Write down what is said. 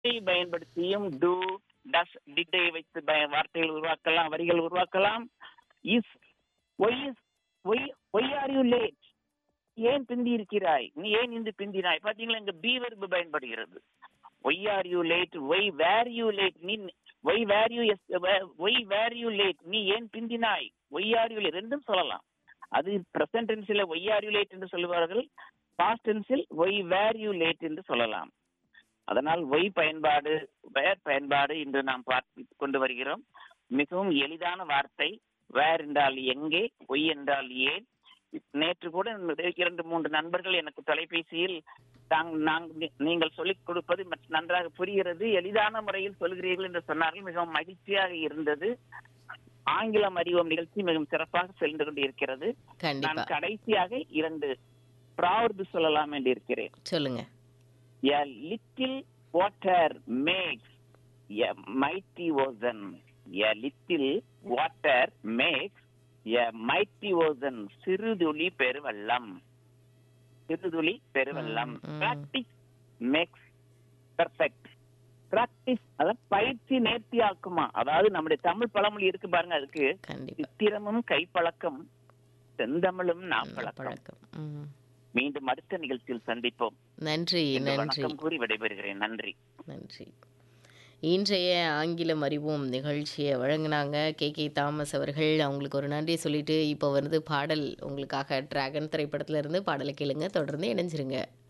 வார்த்தை பயன்படுத்தியும் டு டஸ் டிட்டை வைத்து பய- வார்த்தைகள் உருவாக்கலாம் வரிகள் உருவாக்கலாம் is why is why why are you late ஏன் பிந்தி இருக்கிறாய் நீ ஏன் இன்று பிந்தினாய் பாத்தீங்களா இங்க பி வெர்பு பயன்படுகிறது why are you late why were you late நீ why were you why were you late நீ ஏன் பிந்தினாய் ஒய் ஆர் யூ லேட் ரெண்டும் சொல்லலாம் அது பிரசன்ட் டென்ஸில் ஒய் ஆர் யூ லேட் என்று சொல்லுவார்கள் பாஸ்ட் டென்ஸில் ஒய் வேர் யூ லேட் என்று சொல்லலாம் அதனால் ஒய் பயன்பாடு வேர் பயன்பாடு இன்று நாம் பார்த்து கொண்டு வருகிறோம் மிகவும் எளிதான வார்த்தை வேர் என்றால் எங்கே ஒய் என்றால் ஏன் நேற்று கூட என்னுடைய இரண்டு மூன்று நண்பர்கள் எனக்கு தொலைபேசியில் தாங் நாங்க- நீங்கள் சொல்லிக் கொடுப்பது மற்ற- நன்றாக புரிகிறது எளிதான முறையில் சொல்கிறீர்கள் என்று சொன்னார்கள் மிகவும் மகிழ்ச்சியாக இருந்தது ஆங்கிலம் அறிவோம் நிகழ்ச்சி மிகவும் சிறப்பாக சென்று கொண்டு இருக்கிறது நான் கண்டிப்பா கடைசியாக இரண்டு ப்ராவர்பு சொல்லலாம் என்று இருக்கிறேன் சொல்லுங்க A little water makes a mighty ocean. A little water makes a mighty ocean. சிறுதுளி பெருவெள்ளம் சிறுதுளி பெருவெள்ளம் ம், ம். பிராக்டிஸ் மேக்ஸ் பெர்ஃபெக்ட் பிராக்டிஸ் அதாவது பயிற்சி நேர்த்தியாக்குமா அதாவது நம்முடைய தமிழ் பழமொழி இருக்கு பாருங்க அதுக்கு கண்டிப்பா சித்திரமும் கைப்பழக்கம் செந்தமிழும் நாப்பழக்கம் பழக்கம் ம். மீண்டும் அடுத்த நிகழ்ச்சியில் சந்திப்போம் நன்றி என்று நன்றி வணக்கம் கூறி விடைபெறுகிறேன் நன்றி நன்றி இன்றைய ஆங்கிலம் அறிவோம் நிகழ்ச்சியை வழங்கினாங்க கே கே தாமஸ் அவர்கள் அவங்களுக்கு ஒரு நன்றி சொல்லிட்டு இப்போ வந்து பாடல் உங்களுக்காக டிராகன் திரைப்படத்துல இருந்து பாடலை கேளுங்க தொடர்ந்து இணைஞ்சிருங்க